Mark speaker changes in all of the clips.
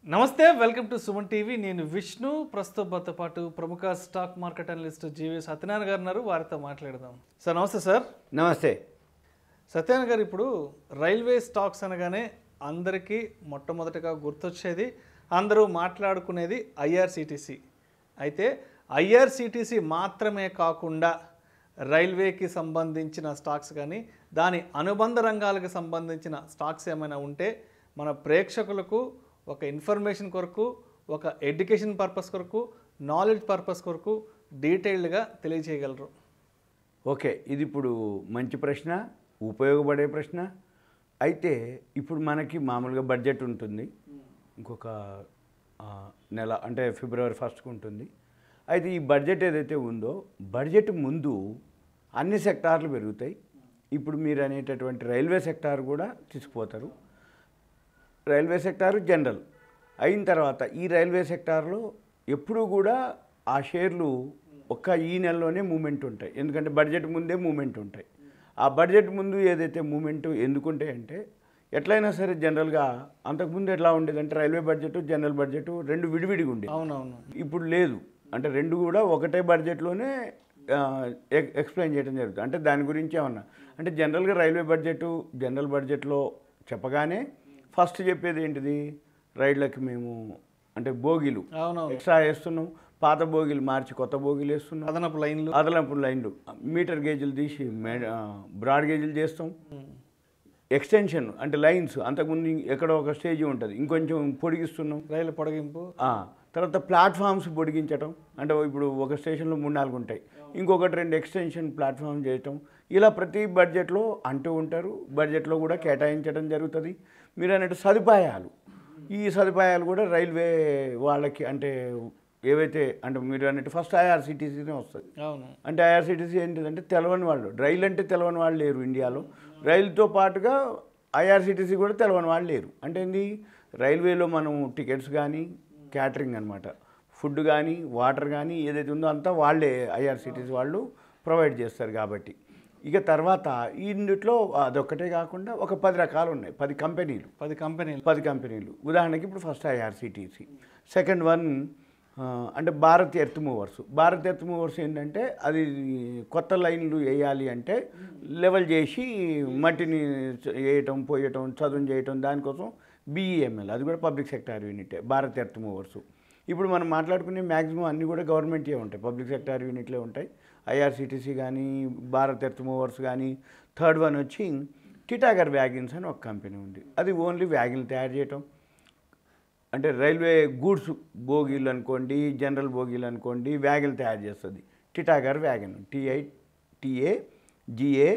Speaker 1: నమస్తే welcome to Suman TV నేను విష్ణు ప్రస్తుతంతో పాటు ప్రముఖ stock market analyst GV Satyanarayana garu ఉన్నారు వారితో మాట్లాడదాం సార్ నమస్తే సార్
Speaker 2: నమస్తే
Speaker 1: సత్యనారాయణ గారు ఇప్పుడు రైల్వే స్టాక్స్ అనగానే అందరికీ మొట్టమొదటిగా గుర్తొచ్చేది అందరూ మాట్లాడుకునేది ఐఆర్సిటిసి అయితే ఐఆర్సిటిసి మాత్రమే కాకుండా రైల్వేకి సంబంధించిన స్టాక్స్ కానీ దాని అనుబంధ రంగాలకు సంబంధించిన స్టాక్స్ ఏమైనా ఉంటే మన ప్రేక్షకులకు ఒక ఇన్ఫర్మేషన్ కొరకు ఒక ఎడ్యుకేషన్ పర్పస్ కొరకు నాలెడ్జ్ పర్పస్ కొరకు డీటెయిల్డ్గా తెలియజేయగలరు
Speaker 2: ఓకే ఇది ఇప్పుడు మంచి ప్రశ్న ఉపయోగపడే ప్రశ్న అయితే ఇప్పుడు మనకి మామూలుగా బడ్జెట్ ఉంటుంది ఇంకొక ఆ, నెల అంటే ఫిబ్రవరి ఫస్ట్కి ఉంటుంది అయితే ఈ బడ్జెట్ ఏదైతే ఉందో బడ్జెట్ ముందు అన్ని సెక్టార్లు పెరుగుతాయి ఇప్పుడు మీరు అనేటటువంటి రైల్వే సెక్టార్ కూడా తీసుకుపోతారు రైల్వే సెక్టారు జనరల్ అయిన తర్వాత ఈ రైల్వే సెక్టార్లో ఎప్పుడూ కూడా ఆ షేర్లు ఒక్క ఈ నెలలోనే మూమెంట్ ఉంటాయి ఎందుకంటే బడ్జెట్ ముందే మూమెంట్ ఉంటాయి ఆ బడ్జెట్ ముందు ఏదైతే మూమెంట్ ఎందుకుంటాయంటే ఎట్లయినా సరే జనరల్గా అంతకుముందు ఎట్లా ఉండేదంటే రైల్వే బడ్జెట్ జనరల్ బడ్జెట్ రెండు విడివిడిగా ఉండేది
Speaker 1: అవునవును
Speaker 2: ఇప్పుడు లేదు అంటే రెండు కూడా ఒకటే బడ్జెట్లోనే ఆ, ఎక్- ఎక్స్ప్లెయిన్ చేయడం జరుగుతుంది అంటే దాని గురించి ఏమన్నా అంటే జనరల్గా రైల్వే బడ్జెట్ జనరల్ బడ్జెట్లో చెప్పగానే ఫస్ట్ చెప్పేది ఏంటిది రైళ్ళకి మేము అంటే బోగీలు
Speaker 1: అవునవును
Speaker 2: ఎక్స్ట్రా వేస్తున్నాం పాత బోగీలు మార్చి కొత్త బోగీలు వేస్తున్నాం
Speaker 1: అదనపు లైన్లు
Speaker 2: అదనపు లైన్లు మీటర్ గేజీలు తీసి మే ఆ, బ్రాడ్ గేజీలు చేస్తాం ఎక్స్టెన్షన్ అంటే లైన్స్ అంతకుముందు ఎక్కడో ఒక స్టేజ్ ఉంటుంది ఇంకొంచెం పొడిగిస్తున్నాం
Speaker 1: రైలు పొడిగింపు
Speaker 2: ఆ, తర్వాత ప్లాట్ఫామ్స్ పొడిగించటం అంటే ఇప్పుడు ఒక స్టేషన్లో మూడు నాలుగు ఉంటాయి ఇంకొకటి రెండు ఎక్స్టెన్షన్ ప్లాట్ఫామ్ చేయటం ఇలా ప్రతి బడ్జెట్లో అంటూ ఉంటారు బడ్జెట్లో కూడా కేటాయించడం జరుగుతుంది మీరు అన్నట్టు సదుపాయాలు ఈ సదుపాయాలు కూడా రైల్వే వాళ్ళకి అంటే ఏవైతే అంటే మీరు అన్నట్టు ఫస్ట్ ఐఆర్సిటీసీనే వస్తుంది
Speaker 1: అవును
Speaker 2: అంటే ఐఆర్సిటీసీ ఏంటిదంటే తెలవని వాళ్ళు రైలు అంటే తెలవని వాళ్ళు లేరు ఇండియాలో రైలుతో పాటుగా ఐఆర్సిటీసీ కూడా తెలవని వాళ్ళు లేరు అంటే ఏంది రైల్వేలో మనం టికెట్స్ కానీ క్యాటరింగ్ అనమాట ఫుడ్ కానీ వాటర్ కానీ ఏదైతే ఉందో అంతా వాళ్ళే ఐఆర్సిటీసీ వాళ్ళు ప్రొవైడ్ చేస్తారు కాబట్టి ఇక తర్వాత ఇందుట్లో అదొక్కటే కాకుండా ఒక పది రకాలు ఉన్నాయి పది కంపెనీలు
Speaker 1: పది కంపెనీలు
Speaker 2: పది కంపెనీలు ఉదాహరణకి ఇప్పుడు ఫస్ట్ ఐఆర్సిటీసీ సెకండ్ వన్ ఆ, అంటే Bharat earth movers Bharat earth movers ఏంటంటే అది కొత్త లైన్లు వేయాలి అంటే లెవెల్ చేసి మట్టిని చ- వేయటం పోయటం చదువు చేయటం దానికోసం బీఈఎంఎల్ అది కూడా పబ్లిక్ సెక్టార్ యూనిటే భారత్ ఎర్త్ మూవర్స్ ఇప్పుడు మనం మాట్లాడుకునే మ్యాక్సిమం అన్నీ కూడా గవర్నమెంటే ఉంటాయి పబ్లిక్ సెక్టార్ యూనిట్లే ఉంటాయి ఐఆర్సిటీసీ కానీ భారత్ ఎర్త్ మూవర్స్ కానీ థర్డ్ వన్ వచ్చి టిటాగర్ వ్యాగిన్స్ అని ఒక కంపెనీ ఉంది అది ఓన్లీ వ్యాగిన్లు తయారు చేయటం అంటే రైల్వే గూడ్స్ బోగీలు అనుకోండి జనరల్ బోగీలు అనుకోండి వ్యాగిన్లు తయారు చేస్తుంది Titagarh wagon TI TA GA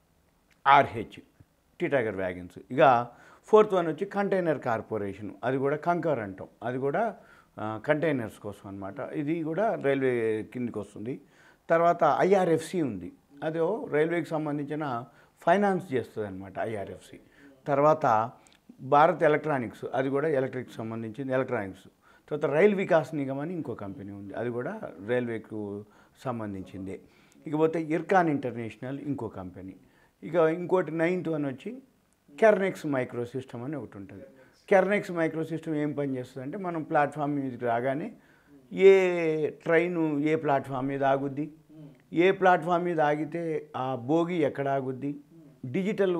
Speaker 2: RH Titagarh wagons ఇక ఫోర్త్ వన్ వచ్చి కంటైనర్ కార్పొరేషన్ అది కూడా కంకర్ అంటాం అది కూడా కంటైనర్స్ కోసం అనమాట ఇది కూడా రైల్వే కిందికి వస్తుంది తర్వాత ఐఆర్ఎఫ్సి ఉంది అదో రైల్వేకి సంబంధించిన ఫైనాన్స్ చేస్తుంది అనమాట ఐఆర్ఎఫ్సి తర్వాత భారత్ ఎలక్ట్రానిక్స్ అది కూడా ఎలక్ట్రిక్ సంబంధించింది ఎలక్ట్రానిక్స్ తర్వాత రైల్ వికాస్ నిగమ్ అని ఇంకో కంపెనీ ఉంది అది కూడా రైల్వేకు సంబంధించిందే ఇకపోతే ఇర్కాన్ ఇంటర్నేషనల్ ఇంకో కంపెనీ ఇక ఇంకోటి నైన్త్ వన్ వచ్చి కెర్నెక్స్ మైక్రో సిస్టమ్ అని ఒకటి ఉంటుంది కెర్నెక్స్ మైక్రో సిస్టమ్ ఏం పని చేస్తుంది అంటే మనం ప్లాట్ఫామ్ మీదకి రాగానే ఏ ట్రైను ఏ ప్లాట్ఫామ్ మీద ఆగుద్ది ఏ ప్లాట్ఫామ్ మీద ఆగితే ఆ బోగి ఎక్కడ ఆగుద్ది డిజిటల్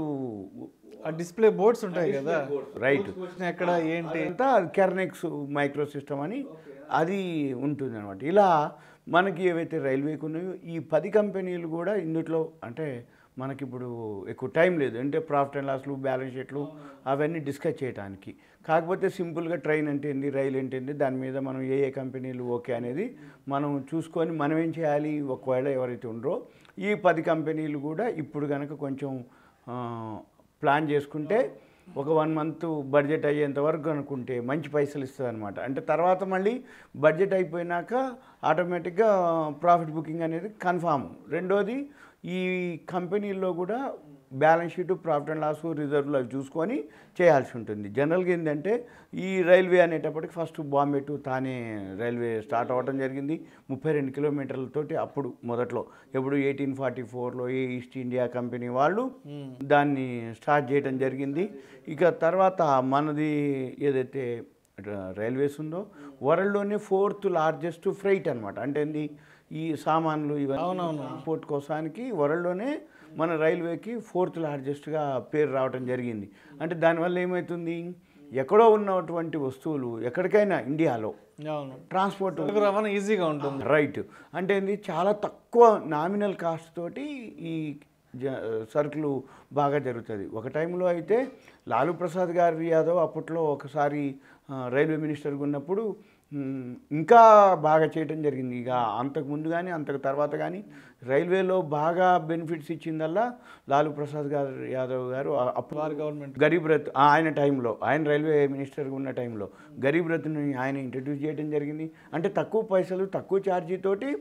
Speaker 1: ఆ డిస్ప్లే బోర్డ్స్ ఉంటాయి కదా
Speaker 2: రైట్
Speaker 1: వచ్చిన ఎక్కడ ఏంటి
Speaker 2: అంతా కెర్నెక్స్ మైక్రో సిస్టమ్ అని అది ఉంటుంది అనమాట ఇలా మనకి ఏవైతే రైల్వేకి ఉన్నాయో ఈ పది కంపెనీలు కూడా ఇందులో అంటే మనకి ఇప్పుడు ఎక్కువ టైం లేదు అంటే ప్రాఫిట్ అండ్ లాస్లు బ్యాలెన్స్ షీట్లు అవన్నీ డిస్కస్ చేయడానికి కాకపోతే సింపుల్గా ట్రైన్ అంటే ఏంది రైలు అంటే ఏంది దాని మీద మనం ఏ ఏ కంపెనీలు ఓకే అనేది మనం చూసుకొని మనం ఏం చేయాలి ఒకవేళ ఎవరైతే ఉండరో ఈ పది కంపెనీలు కూడా ఇప్పుడు కనుక కొంచెం ఆ, ప్లాన్ చేసుకుంటే ఒక వన్ మంత్ బడ్జెట్ అయ్యేంత వరకు అనుకుంటే మంచి పైసలు ఇస్తుంది అనమాట అంటే తర్వాత మళ్ళీ బడ్జెట్ అయిపోయినాక ఆటోమేటిక్గా ప్రాఫిట్ బుకింగ్ అనేది కన్ఫామ్ రెండోది ఈ కంపెనీల్లో కూడా balance sheet profit and loss రిజర్వ్లు అవి చూసుకొని చేయాల్సి ఉంటుంది జనరల్గా ఏంటంటే ఈ రైల్వే అనేటప్పటికి first Bombay to Thane railway start అవ్వడం జరిగింది ముప్పై రెండు కిలోమీటర్లతోటి అప్పుడు మొదట్లో ఎప్పుడు ఎయిటీన్ ఫార్టీ ఫోర్లో ఏ ఈస్ట్ ఇండియా కంపెనీ వాళ్ళు దాన్ని స్టార్ట్ చేయడం జరిగింది ఇక తర్వాత మనది ఏదైతే రైల్వేస్ ఉందో వరల్డ్లోనే ఫోర్త్ లార్జెస్ట్ ఫ్రైట్ అనమాట అంటే ఏంది ఈ సామాన్లు ఇవన్నీ ట్రాన్స్పోర్ట్ కోసానికి వరల్డ్లోనే మన రైల్వేకి ఫోర్త్ లార్జెస్ట్గా పేరు రావడం జరిగింది అంటే దానివల్ల ఏమవుతుంది ఎక్కడో ఉన్నటువంటి వస్తువులు ఎక్కడికైనా ఇండియాలో
Speaker 1: అవును
Speaker 2: ట్రాన్స్పోర్ట్
Speaker 1: సరుకు రవాణా ఈజీగా ఉంటుంది
Speaker 2: రైట్ అంటే ఏంది చాలా తక్కువ నామినల్ కాస్ట్ తోటి ఈ జ సరుకులు బాగా జరుగుతుంది ఒక టైంలో అయితే లాలూ ప్రసాద్ గారి యాదవ్ అప్పట్లో ఒకసారి ఆ, రైల్వే మినిస్టర్గా ఉన్నప్పుడు మ్, ఇంకా బాగా చేయటం జరిగింది ఇక అంతకు ముందు కానీ అంతకు తర్వాత కానీ రైల్వేలో బాగా బెనిఫిట్స్ ఇచ్చిందల్లా లాలూ ప్రసాద్ గారు యాదవ్ గారు ఆ- అప్పుడు
Speaker 1: వారి గవర్నమెంట్
Speaker 2: గరీబ్ రథ్ ఆ, ఆయన టైంలో ఆయన రైల్వే మినిస్టర్గా ఉన్న టైంలో గరీబ్ రథ్ని ఆయన ఇంట్రడ్యూస్ చేయడం జరిగింది అంటే తక్కువ పైసలు తక్కువ ఛార్జీ తోటి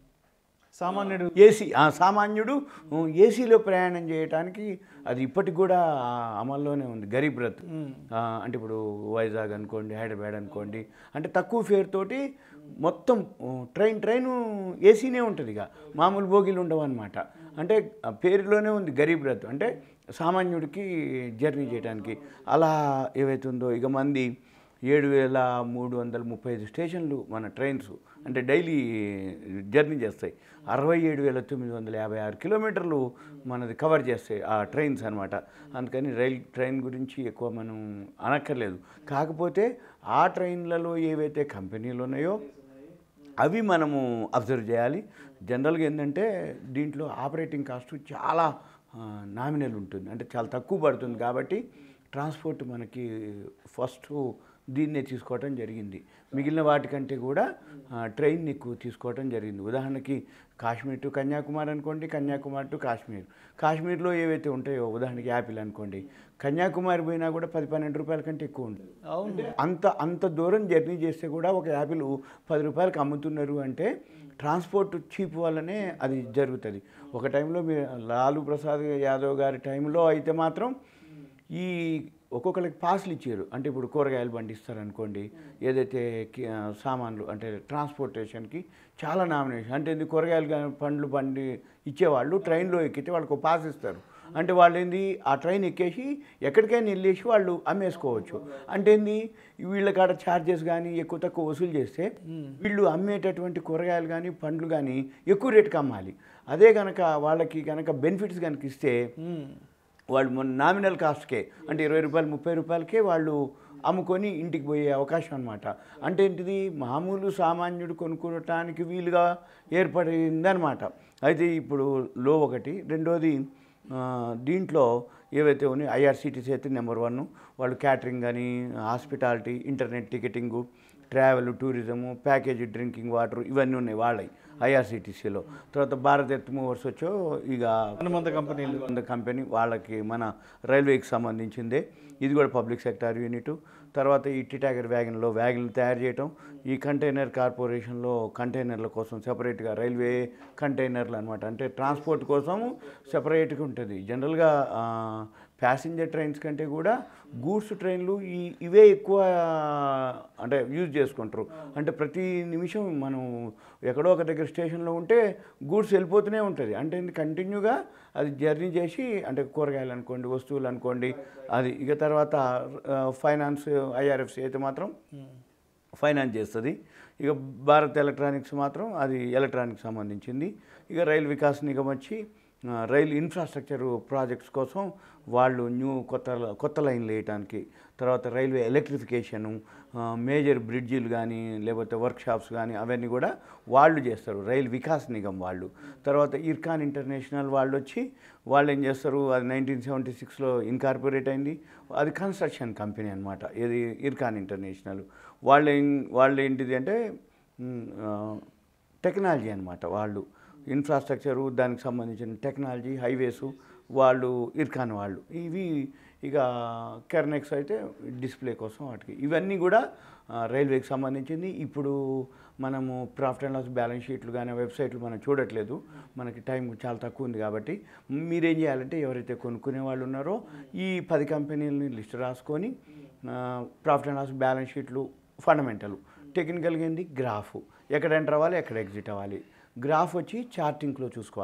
Speaker 1: సామాన్యుడు
Speaker 2: ఏసీ ఆ సామాన్యుడు ఏసీలో ప్రయాణం చేయడానికి అది ఇప్పటికి కూడా ఆ, అమల్లోనే ఉంది గరీబ్ రథ్ ఆ, అంటే ఇప్పుడు వైజాగ్ అనుకోండి హైదరాబాద్ అనుకోండి అంటే తక్కువ ఫేర్ తోటి మొత్తం ఉ, ట్రైన్ ట్రైన్ ఏసీనే ఉంటుంది ఇక మామూలు బోగీలు ఉండవు అనమాట అంటే ఆ పేరులోనే ఉంది గరీబ్ రథ్ అంటే సామాన్యుడికి జర్నీ చేయడానికి అలా ఏవైతుందో ఇక మంది ఏడు వేల మూడు వందల ముప్పై ఐదు స్టేషన్లు మన ట్రైన్స్ అంటే డైలీ జర్నీ చేస్తాయి అరవై ఏడు వేల తొమ్మిది వందల యాభై ఆరు కిలోమీటర్లు మనది కవర్ చేస్తాయి ఆ ట్రైన్స్ అనమాట అందుకని రైల్ ట్రైన్ గురించి ఎక్కువ మనం అనక్కర్లేదు కాకపోతే ఆ ట్రైన్లలో ఏవైతే కంపెనీలు ఉన్నాయో అవి మనము అబ్జర్వ్ చేయాలి జనరల్గా ఏంటంటే దీంట్లో ఆపరేటింగ్ కాస్ట్ చాలా నామినల్ ఉంటుంది అంటే చాలా తక్కువ పడుతుంది కాబట్టి ట్రాన్స్పోర్ట్ మనకి ఫస్ట్ దీన్నే తీసుకోవటం జరిగింది మిగిలిన వాటికంటే కూడా ఆ, ట్రైన్ ఎక్కువ తీసుకోవటం జరిగింది ఉదాహరణకి కాశ్మీర్ టు కన్యాకుమారి అనుకోండి కన్యాకుమారి టు కాశ్మీర్ కాశ్మీర్లో ఏవైతే ఉంటాయో ఉదాహరణకి యాపిల్ అనుకోండి కన్యాకుమారి పోయినా కూడా పది పన్నెండు రూపాయల కంటే ఎక్కువ ఉంటుంది
Speaker 1: అవును
Speaker 2: అంత అంత దూరం జర్నీ చేస్తే కూడా ఒక యాపిల్ పది రూపాయలకి అమ్ముతున్నారు అంటే ట్రాన్స్పోర్ట్ చీప్ వల్లనే అది జరుగుతుంది ఒక టైంలో మీ లాలూ ప్రసాద్ యాదవ్ గారి టైంలో అయితే మాత్రం ఈ ఒక్కొక్కరికి పాస్లు ఇచ్చారు అంటే ఇప్పుడు కూరగాయలు బండి ఇస్తారనుకోండి ఏదైతే కి- ఆ, సామాన్లు అంటే ట్రాన్స్పోర్టేషన్కి చాలా నామినేషన్ అంటే ఇది కూరగాయలు కానీ పండ్లు బండి ఇచ్చేవాళ్ళు ట్రైన్లో ఎక్కితే వాళ్ళకి ఒక పాస్ ఇస్తారు అంటే వాళ్ళు ఏంది ఆ ట్రైన్ ఎక్కేసి ఎక్కడికైనా వెళ్ళేసి వాళ్ళు అమ్మేసుకోవచ్చు అంటే ఏంది వీళ్ళ కాడ ఛార్జెస్ కానీ ఎక్కువ తక్కువ వసూలు చేస్తే వీళ్ళు అమ్మేటటువంటి కూరగాయలు కానీ పండ్లు కానీ ఎక్కువ రేటుకి అమ్మాలి అదే కనుక వాళ్ళకి కనుక బెనిఫిట్స్ కనుక ఇస్తే
Speaker 1: ఉమ్.
Speaker 2: వాళ్ళు మన నామినల్ కాస్ట్కే అంటే ఇరవై రూపాయలు ముప్పై రూపాయలకే వాళ్ళు అమ్ముకొని ఇంటికి పోయే అవకాశం అనమాట అంటే ఏంటిది మామూలు సామాన్యుడు కొనుక్కోవటానికి వీలుగా ఏర్పడిందనమాట అయితే ఇప్పుడు లో ఒకటి రెండోది ఆ, దీంట్లో ఏవైతే ఉన్నాయో ఐఆర్సీటీసీ అయితే నెంబర్ వన్ వాళ్ళు క్యాటరింగ్ కానీ hospitality internet ticketing travel tourism package drinking water ఇవన్నీ ఉన్నాయి వాళ్ళవి ఐఆర్సీటీసీలో తర్వాత భారత్ ఎర్త్ మూవర్స్ వచ్చో ఇక
Speaker 1: హనుమంత కంపెనీలు
Speaker 2: ఉన్న కంపెనీ వాళ్ళకి మన రైల్వేకి సంబంధించిందే ఇది కూడా పబ్లిక్ సెక్టార్ యూనిట్ తర్వాత ఈ టిటాగర్ వ్యాగన్లో వ్యాగన్లు తయారు చేయటం ఈ కంటైనర్ కార్పొరేషన్లో కంటైనర్ల కోసం సెపరేట్గా రైల్వే కంటైనర్లు అనమాట అంటే ట్రాన్స్పోర్ట్ కోసం సెపరేట్గా ఉంటుంది జనరల్గా ప్యాసింజర్ ట్రైన్స్ కంటే కూడా గూడ్స్ ట్రైన్లు ఈ ఇవే ఎక్కువ అంటే యూజ్ చేసుకుంటారు అంటే ప్రతి నిమిషం మనం ఎక్కడో ఒక దగ్గర స్టేషన్లో ఉంటే గూడ్స్ వెళ్ళిపోతూనే ఉంటుంది అంటే ఇది కంటిన్యూగా అది జర్నీ చేసి అంటే కూరగాయలు అనుకోండి వస్తువులు అనుకోండి అది ఇక తర్వాత ఆ, ఫైనాన్స్ ఐఆర్ఎఫ్సి అయితే మాత్రం ఫైనాన్స్ చేస్తుంది ఇక భారత్ ఎలక్ట్రానిక్స్ మాత్రం అది ఎలక్ట్రానిక్స్ సంబంధించింది ఇక రైల్ వికాస్ నిగమ్ వచ్చి ఆ, రైల్ ఇన్ఫ్రాస్ట్రక్చర్ ప్రాజెక్ట్స్ కోసం వాళ్ళు న్యూ కొత్త కొత్త లైన్లు వేయటానికి తర్వాత రైల్వే ఎలక్ట్రిఫికేషను మేజర్ బ్రిడ్జిలు కానీ లేకపోతే వర్క్షాప్స్ కానీ అవన్నీ కూడా వాళ్ళు చేస్తారు రైల్ వికాస్ నిగమ్ వాళ్ళు తర్వాత ఇర్కాన్ ఇంటర్నేషనల్ వాళ్ళు వచ్చి వాళ్ళు ఏం చేస్తారు అది నైన్టీన్ సెవెంటీ సిక్స్లో ఇన్కార్పొరేట్ అయింది అది కన్స్ట్రక్షన్ కంపెనీ అనమాట ఇది ఇర్కాన్ ఇంటర్నేషనల్ వాళ్ళు ఏం వాళ్ళు ఏంటిది అంటే మ్, ఆ, టెక్నాలజీ అనమాట వాళ్ళు ఇన్ఫ్రాస్ట్రక్చరు దానికి సంబంధించిన టెక్నాలజీ హైవేసు వాళ్ళు ఇర్కాన్ వాళ్ళు ఇవి ఇక కెర్నెక్స్ అయితే డిస్ప్లే కోసం వాటికి ఇవన్నీ కూడా ఆ, రైల్వేకి సంబంధించింది ఇప్పుడు మనము ప్రాఫిట్ అండ్ లాస్ బ్యాలెన్స్ షీట్లు కానీ వెబ్సైట్లు మనం చూడట్లేదు మనకి టైం చాలా తక్కువ ఉంది కాబట్టి మీరేం చేయాలంటే ఎవరైతే కొనుక్కునే వాళ్ళు ఉన్నారో ఈ పది కంపెనీలని లిస్ట్ రాసుకొని ప్రాఫిట్ అండ్ లాస్ బ్యాలెన్స్ షీట్లు ఫండమెంటల్ టెక్నికల్గా ఏంది గ్రాఫ్ ఎక్కడ ఎంటర్ అవ్వాలి ఎక్కడ ఎగ్జిట్ అవ్వాలి గ్రాఫ్ వచ్చి చార్టింగ్లో చూసుకోవాలి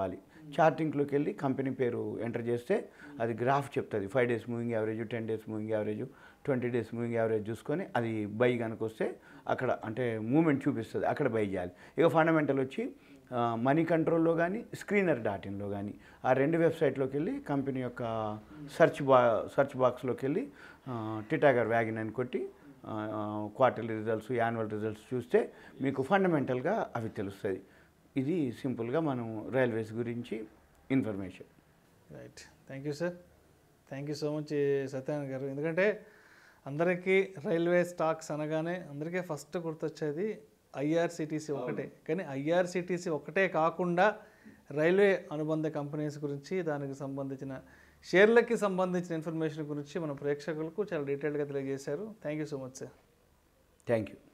Speaker 2: చార్టింగ్లోకి వెళ్ళి కంపెనీ పేరు ఎంటర్ చేస్తే అది గ్రాఫ్ చెప్తుంది five days moving average ten days moving average twenty days moving average చూసుకొని అది బై కనుక వస్తే అక్కడ అంటే మూమెంట్ చూపిస్తుంది అక్కడ బై చేయాలి ఇక ఫండమెంటల్ వచ్చి మనీ కంట్రోల్లో కానీ స్క్రీనర్ డాట్ ఇన్లో కానీ ఆ రెండు వెబ్సైట్లోకి వెళ్ళి కంపెనీ యొక్క సెర్చ్ బా సెర్చ్ బాక్స్లోకి వెళ్ళి టిటాగర్ వ్యాగిన్ అని కొట్టి క్వార్టర్లీ రిజల్ట్స్ యాన్యువల్ రిజల్ట్స్ చూస్తే మీకు ఫండమెంటల్గా అవి తెలుస్తుంది ఇది సింపుల్గా మనం రైల్వేస్ గురించి information
Speaker 1: right thank you sir thank you so much Satyanarayana గారు ఎందుకంటే అందరికీ రైల్వే స్టాక్స్ అనగానే అందరికీ ఫస్ట్ గుర్తొచ్చేది ఐఆర్సిటీసీ ఒకటే కానీ ఐఆర్సిటీసీ ఒకటే కాకుండా రైల్వే అనుబంధ కంపెనీస్ గురించి దానికి సంబంధించిన షేర్లకి సంబంధించిన ఇన్ఫర్మేషన్ గురించి మన ప్రేక్షకులకు చాలా డీటెయిల్గా తెలియజేశారు thank you so much sir
Speaker 2: thank you